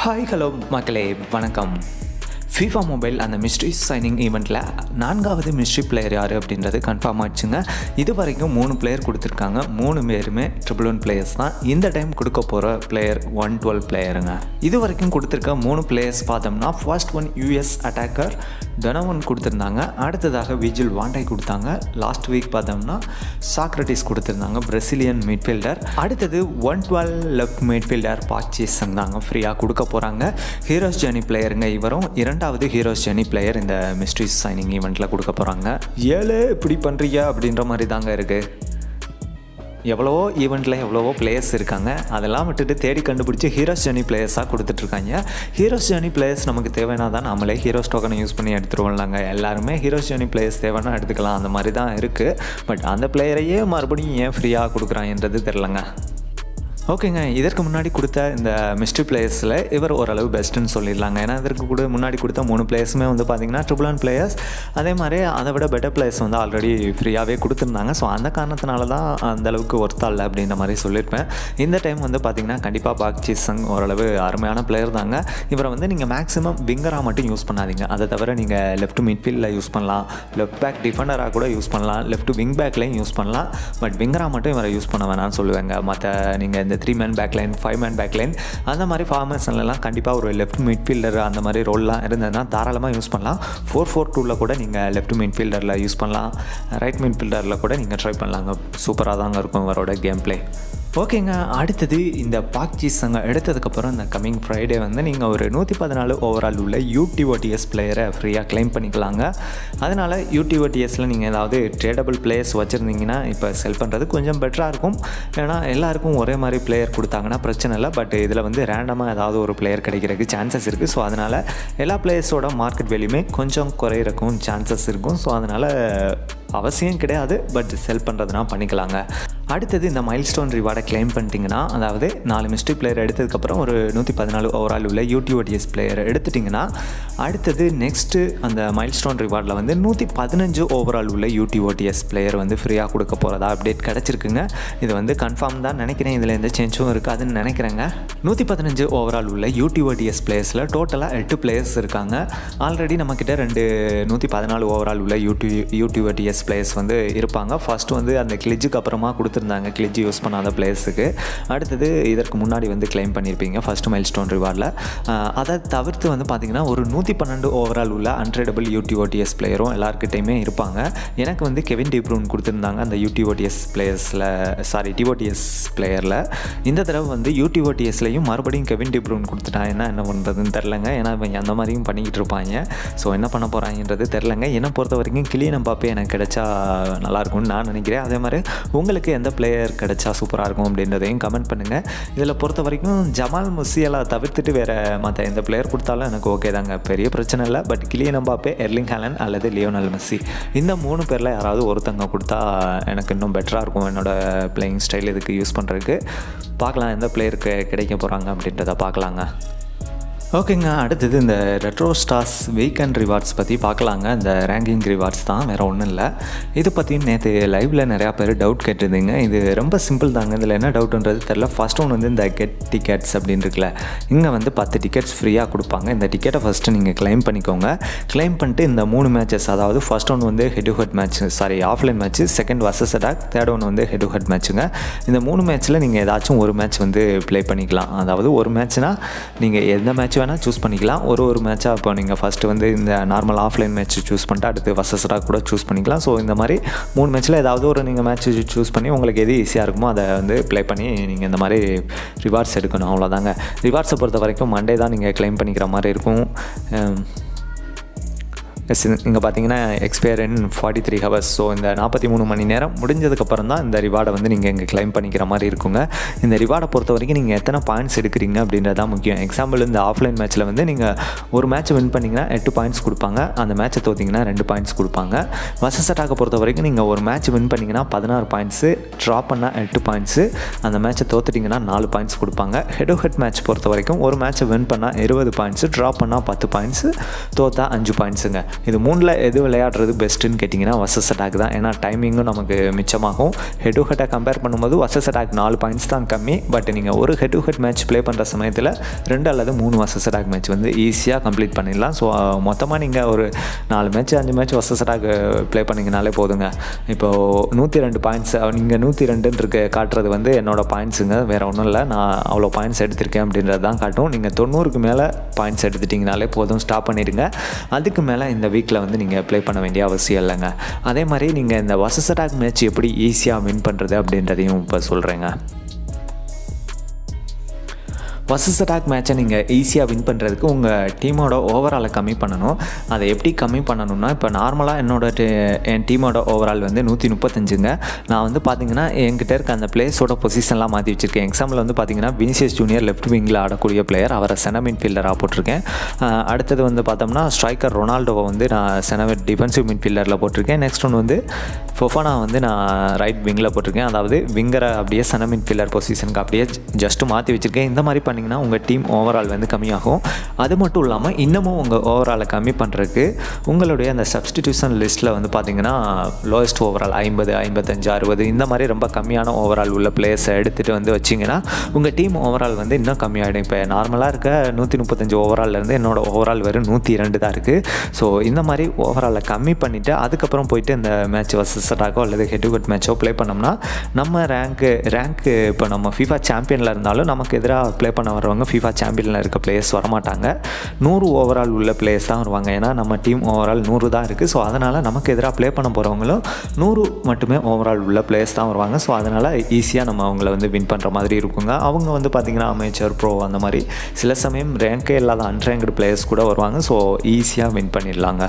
hi hello மக்களே வணக்கம் FIFA mobile அந்த மிஸ்ட்ரி சைனிங் ஈவெண்ட்டில் நான்காவது மிஸ்ட்ரி பிளேயர் யார் அப்படின்றது கன்ஃபார்ம் ஆச்சுங்க இது வரைக்கும் மூணு பிளேயர் கொடுத்துருக்காங்க மூணு பேருமே ட்ரிபிள் ஒன் பிளேயர்ஸ் தான் இந்த டைம் கொடுக்க போகிற பிளேயர் ஒன் டுவெல் பிளேயருங்க இது வரைக்கும் கொடுத்துருக்க மூணு பிளேயர்ஸ் பார்த்தோம்னா first one US attacker Donovan கொடுத்துருந்தாங்க அடுத்ததாக விஜில் வாண்டை கொடுத்தாங்க லாஸ்ட் வீக் பார்த்தோம்னா சாக்ரட்டிஸ் கொடுத்துருந்தாங்க பிரசிலியன் மிட்ஃபீல்டர் அடுத்தது ஒன் டுவெல் லெஃப்ட் மிட்ஃபீல்டர் பாச்சேசன் தாங்க ஃப்ரீயாக கொடுக்க போகிறாங்க ஹீரோஸ் ஜேர்னி பிளேயருங்க இவரும் இரண்டாவது ஹீரோஸ் ஜேர்னி பிளேயர் இந்த மிஸ்ட்ரிஸ் சைனிங் ஈவெண்ட்டில் கொடுக்க போகிறாங்க ஏழு இப்படி பண்ணுறீங்க அப்படின்ற மாதிரி தாங்க இருக்குது எவ்வளவோ ஈவெண்ட்டில் எவ்வளவோ பிளேயர்ஸ் இருக்காங்க அதெல்லாம் விட்டுட்டு தேடி கண்டுபிடிச்சி ஹீரோஸ் ஜேர்னி பிளேயர்ஸாக கொடுத்துட்ருக்காங்க ஹீரோஸ் ஜேர்னி பிளேயர்ஸ் நமக்கு தேவைன்னா தான் நம்மளே ஹீரோஸ் டோக்கனை யூஸ் பண்ணி எடுத்துருவோம்லாங்க எல்லாருமே ஹீரோஸ் ஜேர்னி பிளேயர்ஸ் தேவைன்னா எடுத்துக்கலாம் அந்த மாதிரி தான் இருக்குது பட் அந்த பிளேயரையே மறுபடியும் ஏன் ஃப்ரீயாக கொடுக்குறாங்கன்றது தெரிலங்க ஓகேங்க இதற்கு முன்னாடி கொடுத்த இந்த மிஸ்ட்ரி பிளேயர்ஸில் இவர் ஓரளவு பெஸ்ட்டுன்னு சொல்லிடலாங்க ஏன்னா இதற்கு கூட முன்னாடி கொடுத்த மூணு பிளேயர்ஸுமே வந்து பார்த்திங்கன்னா ட்ரிபிள் ஒன் பிளேயர்ஸ் அதே மாதிரி அதை விட பெட்டர் பிளேயர்ஸ் வந்து ஆல்ரெடி ஃப்ரீயாகவே கொடுத்துருந்தாங்க ஸோ அந்த காரணத்தினால தான் அந்த அளவுக்கு ஒர்த்தா இல்லை அப்படின்ற மாதிரி சொல்லியிருப்பேன் இந்த டைம் வந்து பார்த்திங்கன்னா கண்டிப்பாக பாக்சி சங் ஓரளவு அருமையான பிளேயர் தாங்க இவரை வந்து நீங்கள் மேக்ஸிமம் விங்கராக மட்டும் யூஸ் பண்ணாதீங்க அதை தவிர நீங்கள் லெஃப்ட் மிட்ஃபீல்டில் யூஸ் பண்ணலாம் லெஃப்ட் பேக் டிஃபெண்டராக கூட யூஸ் பண்ணலாம் லெஃப்ட் விங் பேக்லேயும் யூஸ் பண்ணலாம் பட் விங்கராக மட்டும் இவரை யூஸ் பண்ண வேணாம்னு சொல்லுவேங்க மற்ற நீங்கள் இந்த three man back line five man back line அந்த மாதிரி ஃபார்மேஷன்லலாம் கண்டிப்பாக ஒரு லெஃப்ட் மிட்ஃபீல்டர் அந்த மாதிரி ரோல்லாம் இருந்ததுன்னா தாராளமாக யூஸ் பண்ணலாம் ஃபோர் ஃபோர் டூவில் கூட நீங்கள் லெஃப்ட் மிட்ஃபீல்டரில் யூஸ் பண்ணலாம் ரைட் மிட்ஃபீல்டரில் கூட நீங்கள் ட்ரை பண்ணலாங்க சூப்பராக தாங்க இருக்கும் இவரோட கேம் ப்ளே ஓகேங்க அடுத்தது இந்த பாக்சீஸ் அங்கே எடுத்ததுக்கப்புறம் இந்த கம்மிங் ஃப்ரைடே வந்து நீங்கள் ஒரு நூற்றி பதினாலு ஓவரால் உள்ள யூடிஓடிஎஸ் பிளேயரை ஃப்ரீயாக க்ளைம் பண்ணிக்கலாங்க அதனால் யூடிஓடிஎஸில் நீங்கள் ஏதாவது ட்ரேடபிள் பிளேயர்ஸ் வச்சுருந்தீங்கன்னா இப்போ செல் பண்ணுறது கொஞ்சம் பெட்டராக இருக்கும் ஏன்னா எல்லாருக்கும் ஒரே மாதிரி பிளேயர் கொடுத்தாங்கன்னா பிரச்சனை இல்லை பட் இதில் வந்து ரேண்டமாக ஏதாவது ஒரு பிளேயர் கிடைக்கிறதுக்கு சான்சஸ் இருக்குது ஸோ அதனால் எல்லா பிளேயர்ஸோட மார்க்கெட் வேல்யூமே கொஞ்சம் குறையிறக்கும் சான்சஸ் இருக்கும் ஸோ அதனால் அவசியம் கிடையாது பட் செல் பண்ணுறதுனா பண்ணிக்கலாங்க அடுத்தது இந்த மைல் ஸ்டோன் ரிவார்டை கிளைம் பண்ணிட்டீங்கன்னா அதாவது நாலு மிஸ்ட்ரி பிளேயர் எடுத்ததுக்கப்புறம் ஒரு நூற்றி பதினாலு ஓவரால் உள்ள யூடிஓடிஎஸ் பிளேயர் எடுத்துட்டிங்கன்னா அடுத்தது நெக்ஸ்ட்டு அந்த மைல் ஸ்டோன் ரிவார்டில் வந்து நூற்றி பதினஞ்சு ஓவரால் உள்ள யூடிஓடிஎஸ் பிளேயர் வந்து ஃப்ரீயாக கொடுக்க போகிறதா அப்டேட் கிடச்சிருக்குங்க இது வந்து கன்ஃபார்ம் தான் நினைக்கிறேன் இதில் எந்த சேஞ்சும் இருக்காதுன்னு நினைக்கிறேங்க நூற்றி பதினஞ்சு ஓவரால் உள்ள யூடிஓடிஎஸ் பிளேயர்ஸில் டோட்டலாக எட்டு பிளேயர்ஸ் இருக்காங்க ஆல்ரெடி நம்மக்கிட்ட ரெண்டு நூற்றி பதினாலு ஓவரால் உள்ள யூடி யூடிஓடிஎஸ் பிளேயர்ஸ் வந்து இருப்பாங்க ஃபஸ்ட்டு வந்து அந்த கிளிஜுக்கு அப்புறமா கொடுத்துருந்தாங்க கிளிஜ் யூஸ் பண்ணாத பிளேயர்ஸுக்கு அடுத்தது இதற்கு முன்னாடி வந்து கிளைம் பண்ணியிருப்பீங்க ஃபஸ்ட் மைல் ஸ்டோன் ரிவார்டில் அதை தவிர்த்து வந்து பார்த்திங்கன்னா ஒரு நூற்றி பன்னெண்டு ஓவரால் உள்ள அன்ட்ரேடபிள் யூடிஓடிஎஸ் பிளேயரும் எல்லாருக்கிட்டையுமே இருப்பாங்க எனக்கு வந்து கெவின் டிப்ரூன் கொடுத்துருந்தாங்க அந்த யூடிஓடிஎஸ் பிளேயர்ஸில் சாரி டிஓடிஎஸ் பிளேயரில் இந்த தடவை வந்து யூடிஓடிஎஸ்லையும் மறுபடியும் கெவின் டிப்ரூன் கொடுத்துட்டாங்கன்னா என்ன பண்ணுறதுன்னு தெரிலங்க ஏன்னா இவங்க அந்த மாதிரியும் பண்ணிக்கிட்டு இருப்பாங்க ஸோ என்ன பண்ண போகிறாங்கன்றது தெரிலங்க என்னை பொறுத்த வரைக்கும் கிளியன் பாப்பே எனக்கு கிடைச்சா நல்லாயிருக்கும்னு நான் நினைக்கிறேன் அதே மாதிரி உங்களுக்கு எந்த பிளேயர் கிடைச்சா சூப்பராக இருக்கும் அப்படின்றதையும் கமெண்ட் பண்ணுங்கள் இதில் பொறுத்த வரைக்கும் ஜமால் முசியெல்லாம் தவிர்த்துட்டு வேறு மற்ற எந்த பிளேயர் கொடுத்தாலும் எனக்கு ஓகே தாங்க பெரிய பிரச்சனை இல்லை but Kylian Mbappe Erling Haaland அல்லது லியோனல் மெஸ்ஸி இந்த மூணு பேரில் யாராவது ஒருத்தங்க கொடுத்தா எனக்கு இன்னும் பெட்டராக இருக்கும் என்னோடய பிளேயிங் ஸ்டைல் இதுக்கு யூஸ் பண்ணுறதுக்கு பார்க்கலாம் எந்த பிளேயருக்கு கிடைக்க போகிறாங்க அப்படின்றத பார்க்கலாங்க ஓகேங்க அடுத்தது இந்த ரெட்ரோ ஸ்டார்ஸ் வீக்கெண்ட் ரிவார்ட்ஸ் பற்றி பார்க்கலாங்க இந்த ரேங்கிங் ரிவார்ட்ஸ் தான் வேறு ஒன்றும் இல்லை இது பற்றி நேற்று லைவில் நிறையா பேர் டவுட் கேட்டிருந்தீங்க இது ரொம்ப சிம்பிள் தாங்க இதில் என்ன டவுட்ன்றது தெரில ஃபஸ்ட் ஒன் வந்து இந்த கெட் டிக்கெட்ஸ் அப்படின்னு இருக்குல்ல இங்கே வந்து பத்து டிக்கெட்ஸ் ஃப்ரீயாக கொடுப்பாங்க இந்த டிக்கெட்டை ஃபஸ்ட்டு நீங்கள் கிளைம் பண்ணிக்கோங்க கிளைம் பண்ணிட்டு இந்த மூணு மேட்சஸ் அதாவது ஃபஸ்ட் ஒன் வந்து head to head match sorry offline match second versus attack third one வந்து ஹெட் டு ஹெட் மேட்ச்சுங்க இந்த மூணு மேட்ச்சில் நீங்கள் ஏதாச்சும் ஒரு மேட்ச் வந்து ப்ளே பண்ணிக்கலாம் அதாவது ஒரு மேட்ச்னால் நீங்கள் எந்த மேட்ச் வேணால் சூஸ் பண்ணிக்கலாம் ஒரு ஒரு மேட்சாக இப்போ நீங்கள் ஃபஸ்ட்டு வந்து இந்த நார்மல் ஆஃப்லைன் மேட்ச் சூஸ் பண்ணிட்டு அடுத்து வர்சஸ்டாக கூட சூஸ் பண்ணிக்கலாம் ஸோ இந்த மாதிரி மூணு மேட்ச்சில் ஏதாவது ஒரு நீங்கள் மேட்ச் சூஸ் பண்ணி உங்களுக்கு எது ஈஸியாக இருக்குமோ அதை வந்து ப்ளே பண்ணி நீங்கள் இந்த மாதிரி ரிவார்ட்ஸ் எடுக்கணும் அவ்வளோதாங்க ரிவார்ட்ஸை பொறுத்த வரைக்கும் மண்டே தான் நீங்கள் கிளைம் பண்ணிக்கிற மாதிரி இருக்கும் எஸ் இங்கே பார்த்தீங்கன்னா expire in forty three hours so இந்த நாற்பத்தி மூணு மணி நேரம் முடிஞ்சதுக்கப்புறம் தான் இந்த ரிவார்டை வந்து நீங்கள் இங்கே கிளைம் பண்ணிக்கிற மாதிரி இருக்குங்க இந்த ரிவார்டை பொறுத்த வரைக்கும் நீங்கள் எத்தனை பாயிண்ட்ஸ் எடுக்கிறீங்க அப்படின்றது தான் முக்கியம் எக்ஸாம்பிள் இந்த ஆஃப்லைன் மேட்ச்சில் வந்து நீங்கள் ஒரு மேட்ச் வின் பண்ணிங்கன்னா எட்டு பாயிண்ட்ஸ் கொடுப்பாங்க அந்த மேட்ச்சை தோற்றிங்கன்னா ரெண்டு பாயிண்ட்ஸ் கொடுப்பாங்க வசஸ் அட்டாக்கை பொறுத்த வரைக்கும் நீங்கள் ஒரு மேட்ச் வின் பண்ணிங்கன்னா பதினாறு பாயிண்ட்ஸு ட்ரா பண்ணால் எட்டு பாயிண்ட்ஸு அந்த மேட்ச்சை தோத்துட்டிங்கன்னா நாலு பாயிண்ட்ஸ் கொடுப்பாங்க ஹெட் டு ஹெட் மேட்ச் பொறுத்த வரைக்கும் ஒரு மேட்ச்சை வின் பண்ணால் இருபது பாயிண்ட்ஸு ட்ரா பண்ணால் பத்து பாயிண்ட்ஸு தோத்தா அஞ்சு பாயிண்ட்ஸுங்க இது மூணில் எது விளையாடுறது பெஸ்ட்டுன்னு கேட்டிங்கன்னா வசஸ் அட்டாக் தான் ஏன்னா டைமிங்கும் நமக்கு மிச்சமாகும் ஹெட் டு ஹெட்டை கம்பேர் பண்ணும்போது வசஸ் அட்டாக் நாலு பாயிண்ட்ஸ் தான் கம்மி பட் நீங்கள் ஒரு head to head match play பண்ணுற சமயத்தில் ரெண்டு அல்லது மூணு வசஸ் அட்டாக் மேட்ச் வந்து ஈஸியாக கம்ப்ளீட் பண்ணிடலாம் ஸோ மொத்தமாக நீங்கள் ஒரு நாலு மேட்ச் அஞ்சு மேட்ச் வசஸ் அட்டாக் ப்ளே பண்ணிங்கனாலே போதுங்க இப்போது நூற்றி ரெண்டு பாயிண்ட்ஸ் நீங்கள் நூற்றி ரெண்டுன்னு இருக்க காட்டுறது வந்து என்னோடய பாயிண்ட்ஸுங்க வேறு ஒன்றும் இல்லை நான் அவ்வளோ பாயிண்ட்ஸ் எடுத்திருக்கேன் அப்படின்றது தான் காட்டும் நீங்கள் தொண்ணூறுக்கு மேலே பாயிண்ட்ஸ் எடுத்துட்டிங்கனாலே போதும் ஸ்டாப் பண்ணிடுங்க அதுக்கு மேலே இந்த வீக்கில் வந்து நீங்கள் ப்ளே பண்ண வேண்டிய அவசியம் இல்லைங்க அதே மாதிரி நீங்கள் இந்த வசஸ் அட்டாக் மேட்ச் எப்படி ஈஸியாக வின் பண்ணுறது அப்படின்றதையும் இப்போ சொல்கிறேங்க வசஸ் அட்டாக் மேட்சை நீங்கள் ஈஸியாக வின் பண்ணுறதுக்கு உங்கள் டீமோட ஓவராலை கம்மி பண்ணணும் அதை எப்படி கம்மி பண்ணணும்னா இப்போ நார்மலாக என்னோட என் டீமோட ஓவரால் வந்து நூற்றி முப்பத்தஞ்சுங்க நான் வந்து பார்த்தீங்கன்னா என்கிட்ட இருக்க அந்த பிளேஸோட பொசிஷன்லாம் மாற்றி வச்சுருக்கேன் எக்ஸாம்பிள் வந்து பார்த்தீங்கன்னா வினிசியஸ் ஜூனியர் லெஃப்ட் விங்கில் ஆடக்கூடிய பிளேயர் அவரை செனமின் ஃபீல்டராக போட்டிருக்கேன் அடுத்தது வந்து பார்த்தோம்னா ஸ்ட்ரைக்கர் ரொனால்டோவை வந்து நான் செனவின் டிஃபென்சிவ் மின் ஃபீல்டரில் போட்டிருக்கேன் நெக்ஸ்ட் ஒன்று வந்து ஃபொஃபானா வந்து நான் ரைட் விங்கில் போட்டிருக்கேன் அதாவது விங்கரை அப்படியே செனமின் ஃபீல்டர் பொசிஷனுக்கு அப்படியே ஜஸ்ட்டு மாற்றி வச்சுருக்கேன் இந்த மாதிரி பண்ணிங்கன்னா உங்கள் டீம் ஓவரால் வந்து கம்மியாகும் அது மட்டும் இல்லாமல் இன்னமும் உங்கள் ஓவராலை கம்மி பண்ணுறதுக்கு உங்களுடைய அந்த சப்ஸ்டிடியூஷன் லிஸ்ட்டில் வந்து பார்த்தீங்கன்னா லோயஸ்ட் ஓவரால் ஐம்பது ஐம்பத்தஞ்சு அறுபது இந்த மாதிரி ரொம்ப கம்மியான ஓவரால் உள்ள பிளேயர்ஸை எடுத்துகிட்டு வந்து வச்சிங்கன்னா உங்கள் டீம் ஓவரால் வந்து இன்னும் கம்மியாகிடும் இப்போ நார்மலாக இருக்க நூற்றி முப்பத்தஞ்சு ஓவரால்லேருந்து என்னோட ஓவரால் வெறும் நூற்றி ரெண்டு தான் இருக்குது ஸோ இந்த மாதிரி ஓவராலை கம்மி பண்ணிவிட்டு அதுக்கப்புறம் போயிட்டு இந்த மேட்ச் வர்சஸ் அட்டாக்கோ அல்லது ஹெட் டு ஹெட் மேட்சோ ப்ளே பண்ணோம்னா நம்ம ரேங்க்கு ரேங்க்கு இப்போ நம்ம ஃபிஃபா சாம்பியனில் இருந்தாலும் நமக்கு எதிராக ப்ளே பண்ண வரவங்க ஃபீஃபா சாம்பியனில் இருக்க பிளேயர்ஸ் வரமாட்டாங்க நூறு ஓவரால் உள்ள பிளேயர்ஸ் தான் வருவாங்க ஏன்னா நம்ம டீம் ஓவரால் நூறு தான் இருக்குது ஸோ அதனால் நமக்கு எதிராக ப்ளே பண்ண போகிறவங்களும் நூறு மட்டுமே ஓவரால் உள்ள பிளேயர்ஸ் தான் வருவாங்க ஸோ அதனால் ஈஸியாக நம்ம அவங்கள வந்து வின் பண்ணுற மாதிரி இருக்குங்க அவங்க வந்து பார்த்திங்கன்னா அமேச்சர் ப்ரோ அந்த மாதிரி சில சமயம் ரேங்கே இல்லாத அன்ரேங்க்டு பிளேயர்ஸ் கூட வருவாங்க ஸோ ஈஸியாக வின் பண்ணிடலாங்க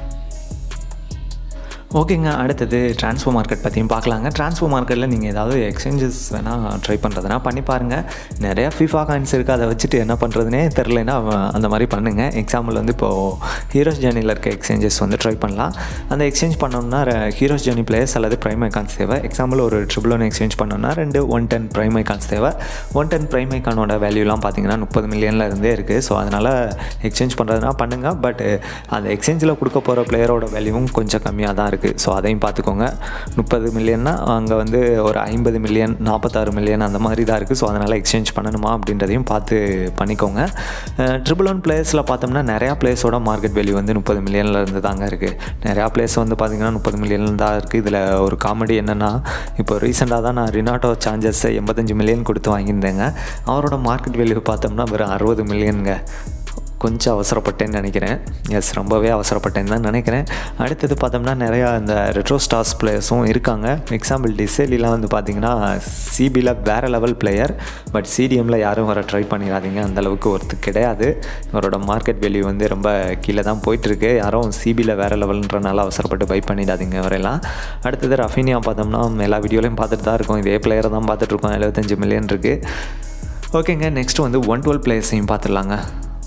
ஓகேங்க அடுத்தது ட்ரான்ஸ்ஃபர் மார்க்கெட் பற்றியும் பார்க்கலாங்க ட்ரான்ஸ்ஃபர் மார்க்கெட்டில் நீங்கள் ஏதாவது எக்ஸ்சேஞ்சஸ் வேணால் ட்ரை பண்ணுறதுனா பண்ணி பாருங்கள் நிறையா ஃபிஃபா காயின்ஸ் இருக்குது அதை வச்சுட்டு என்ன பண்ணுறதுனே தெரிலனா அந்த மாதிரி பண்ணுங்கள் எக்ஸாம்பிள் வந்து இப்போது ஹீரோஸ் ஜேர்னியில் இருக்க எக்ஸ்சேஞ்சஸ் வந்து ட்ரை பண்ணலாம் அந்த எக்ஸ்சேஞ்ச் பண்ணோம்னா ஹீரோஸ் ஜேர்னி பிளேயர்ஸ் அல்லது ப்ரைம் ஐகான்ஸ் தேவை எக்ஸாம்பிள் ஒரு ட்ரிபிள் ஒன் எக்ஸ்சேஞ்ச் பண்ணோம்னா ரெண்டு ஒன் டென் ப்ரைம் ஐகான்ஸ் தேவை ஒன் டென் ப்ரைம் ஐகானோட வேல்யூலாம் பார்த்தீங்கன்னா முப்பது மில்லியனில் இருந்தே இருக்குது ஸோ அதனால் எக்ஸ்சேஞ்ச் பண்ணுறதுனா பண்ணுங்கள் பட் அந்த எக்ஸ்சேஞ்சில் கொடுக்க போகிற பிளேயரோட வேல்யூவும் கொஞ்சம் கம்மியாக தான் இருக்குது ஸோ அதையும் பார்த்துக்கோங்க முப்பது மில்லியன்னா அங்கே வந்து ஒரு ஐம்பது மில்லியன் நாற்பத்தாறு மில்லியன் அந்த மாதிரி தான் இருக்குது ஸோ அதனால் எக்ஸ்சேஞ்ச் பண்ணணுமா அப்படின்றதையும் பார்த்து பண்ணிக்கோங்க ட்ரிபிள் ஒன் பிளேயர்ஸில் பார்த்தோம்னா நிறையா பிளேஸோட மார்க்கெட் வேல்யூ வந்து முப்பது மில்லியனில் இருந்து தாங்க இருக்குது நிறையா பிளேஸ் வந்து பார்த்திங்கன்னா முப்பது மில்லியன் தான் இருக்குது இதில் ஒரு காமெடி என்னென்னா இப்போ ரீசெண்டாக தான் நான் ரினாட்டோ சார்ஜர்ஸை எண்பத்தஞ்சு மில்லியன் கொடுத்து வாங்கியிருந்தேங்க அவரோட மார்க்கெட் வேல்யூ பார்த்தோம்னா வெறும் அறுபது மில்லியனுங்க கொஞ்சம் அவசரப்பட்டேன்னு நினைக்கிறேன் எஸ் ரொம்பவே அவசரப்பட்டேன்னு தான் நினைக்கிறேன் அடுத்தது பார்த்தோம்னா நிறையா இந்த ரெட்ரோ ஸ்டார்ஸ் பிளேயர்ஸும் இருக்காங்க எக்ஸாம்பிள் டிசேலிலாம் வந்து பார்த்தீங்கன்னா சிபியில் வேறு லெவல் பிளேயர் பட் சிடிஎம்மில் யாரும் வர ட்ரை பண்ணிடாதீங்க அந்தளவுக்கு ஒருத்தர் கிடையாது அவரோட மார்க்கெட் வேல்யூ வந்து ரொம்ப கீழே தான் போயிட்டுருக்கு யாரும் சிபியில் வேறு லெவல்ன்றனால அவசரப்பட்டு பை பண்ணிடாதீங்க வரையலாம் அடுத்தது ரஃபினியா பார்த்தோம்னா எல்லா வீடியோலையும் பார்த்துட்டு தான் இருக்கோம் இதே பிளேயரை தான் பார்த்துட்ருக்கோம் எழுபத்தஞ்சு மில்லியன் இருக்குது ஓகேங்க நெக்ஸ்ட் வந்து ஒன் டுவெல் பிளேயர்ஸையும் பார்த்துடலாங்க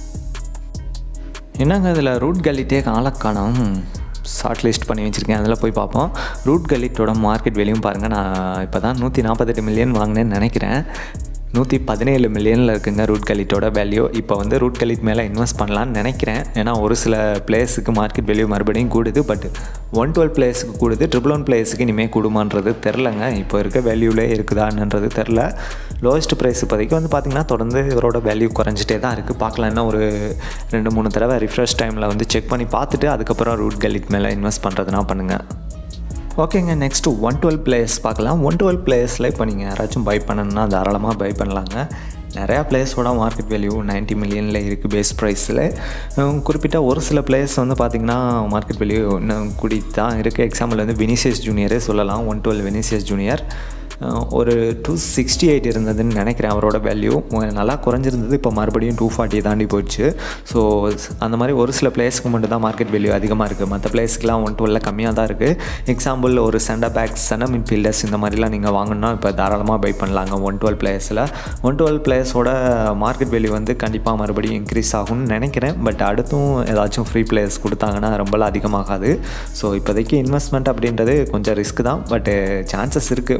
என்னங்க இதில் ரூட் கலிட்டே காலக்கானம் ஷார்ட் லிஸ்ட் பண்ணி வச்சுருக்கேன் அதில் போய் பார்ப்போம் ரூட் கலிட்டோட மார்க்கெட் வேல்யூவும் பாருங்கள் நான் இப்போ தான் நூற்றி நாற்பத்தெட்டு மில்லியன் வாங்கினேன்னு நினைக்கிறேன் நூற்றி பதினேழு மில்லியனில் இருக்குங்க ரூட் கலிட்டோட வேல்யூ இப்போ வந்து ரூட் கலிட் மேலே இன்வெஸ்ட் பண்ணலான்னு நினைக்கிறேன் ஏன்னா ஒரு சில பிளேஸுக்கு மார்க்கெட் வேல்யூ மறுபடியும் கூடுது பட் ஒன் டுவெல் பிளேஸுக்கு கூடுது ட்ரிபிள் ஒன் பிளேஸுக்கு இனிமேல் கூடுமான்றது தெரிலங்க இப்போ இருக்க வேல்யூலே இருக்குதான்ன்றது தெரில லோவஸ்ட் ப்ரைஸ் இப்போதைக்கு வந்து பார்த்திங்கன்னா தொடர்ந்து இவரோட வேல்யூ குறைஞ்சிட்டே தான் இருக்குது பார்க்கலாம் என்ன ஒரு ரெண்டு மூணு தடவை ரிஃப்ரெஷ் டைமில் வந்து செக் பண்ணி பார்த்துட்டு அதுக்கப்புறம் ரூட் கலிட் மேலே இன்வெஸ்ட் பண்ணுறதுனா பண்ணுங்கள் ஓகேங்க நெக்ஸ்ட்டு ஒன் டுவெல் பிளேயர்ஸ் பார்க்கலாம் ஒன் டுவெல் பிளேயர்ஸில் இப்போ நீங்கள் யாராச்சும் பை பண்ணணுன்னா தாராளமாக பை பண்ணலாங்க நிறையா பிளேயர்ஸோட மார்க்கெட் வேல்யூ நைன்ட்டி மில்லியனில் இருக்குது பேஸ் ப்ரைஸில் குறிப்பிட்ட ஒரு சில பிளேயர்ஸ் வந்து பார்த்திங்கன்னா மார்க்கெட் வேல்யூ இன்னும் கூடி தான் இருக்குது எக்ஸாம்பிள் வந்து வினிசியஸ் ஜூனியரே சொல்லலாம் ஒன் டுவெல் வினிசியஸ் ஜூனியர் ஒரு டூ சிக்ஸ்டி எயிட் இருந்ததுன்னு நினைக்கிறேன் அவரோட வேல்யூ நல்லா குறைஞ்சிருந்தது இப்போ மறுபடியும் டூ ஃபார்ட்டி தாண்டி போயிடுச்சு ஸோ அந்த மாதிரி ஒரு சில பிளேஸ்க்கு மட்டும் தான் மார்க்கெட் வேல்யூ அதிகமாக இருக்குது மற்ற பிளேஸ்க்குலாம் ஒன் டுவெல்ல கம்மியாக தான் இருக்குது எக்ஸாம்பிள் ஒரு சென்டர் பேக்ஸ் சென்டர் மின்ஃபீல்டர்ஸ் இந்த மாதிரிலாம் நீங்கள் வாங்கணும்னா இப்போ தாராளமாக பை பண்ணலாங்க ஒன் டுவெல் பிளேயர்ஸில் ஒன் டுவெல் பிளேயர்ஸோட மார்க்கெட் வேல்யூ வந்து கண்டிப்பாக மறுபடியும் இன்க்ரீஸ் ஆகும்னு நினைக்கிறேன் பட் அடுத்தும் ஏதாச்சும் ஃப்ரீ பிளேயர்ஸ் கொடுத்தாங்கன்னா ரொம்பலாம் அதிகமாகாது ஸோ இப்போதைக்கு இன்வெஸ்ட்மெண்ட் அப்படின்றது கொஞ்சம் ரிஸ்க் தான் பட் சான்சஸ் இருக்குது மறுபடியும்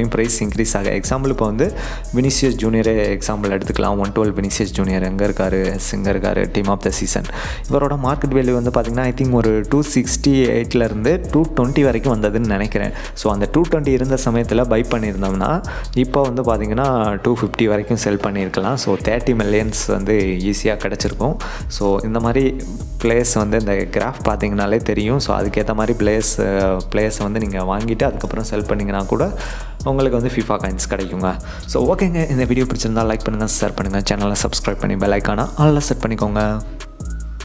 மறுபடியும் ப்ரைஸ் இன்க்ரீஸ் ஆக எக்ஸாம்பிள் இப்போ வந்து வினிசியஸ் ஜூனியரே எக்ஸாம்பிள் எடுத்துக்கலாம் ஒன் டுவெல் வினிசியஸ் ஜூனியர் எங்கே இருக்கார் எங்கே இருக்கார் டீம் ஆஃப் த சீசன் இவரோட மார்க்கெட் வேல்யூ வந்து பார்த்திங்கன்னா ஐ திங்க் ஒரு டூ சிக்ஸ்டி எயிட்லேருந்து டூ டுவெண்ட்டி வரைக்கும் வந்ததுன்னு நினைக்கிறேன் ஸோ அந்த டூ டுவெண்ட்டி இருந்த சமயத்தில் பை பண்ணியிருந்தோம்னா இப்போ வந்து பார்த்திங்கன்னா டூ ஃபிஃப்டி வரைக்கும் செல் பண்ணியிருக்கலாம் ஸோ தேர்ட்டி மில்லியன்ஸ் வந்து ஈஸியாக கிடச்சிருக்கும் ஸோ இந்த மாதிரி பிளேயர்ஸ் வந்து இந்த கிராஃப் பார்த்தீங்கனாலே தெரியும் ஸோ அதுக்கேற்ற மாதிரி பிளேயர்ஸ் பிளேயர்ஸை வந்து நீங்கள் வாங்கிட்டு அதுக்கப்புறம் செல் பண்ணிங்கன்னா கூட உங்களுக்கு வந்து ஃபிஃபா காயின்ஸ் கிடைக்குங்க ஸோ ஓகேங்க இந்த வீடியோ பிடிச்சிருந்தா லைக் பண்ணுங்கள் ஷேர் பண்ணுங்கள் சேனலை சப்ஸ்கிரைப் பண்ணி பெல் ஐக்கானா ஆல்ல செட் பண்ணிக்கோங்க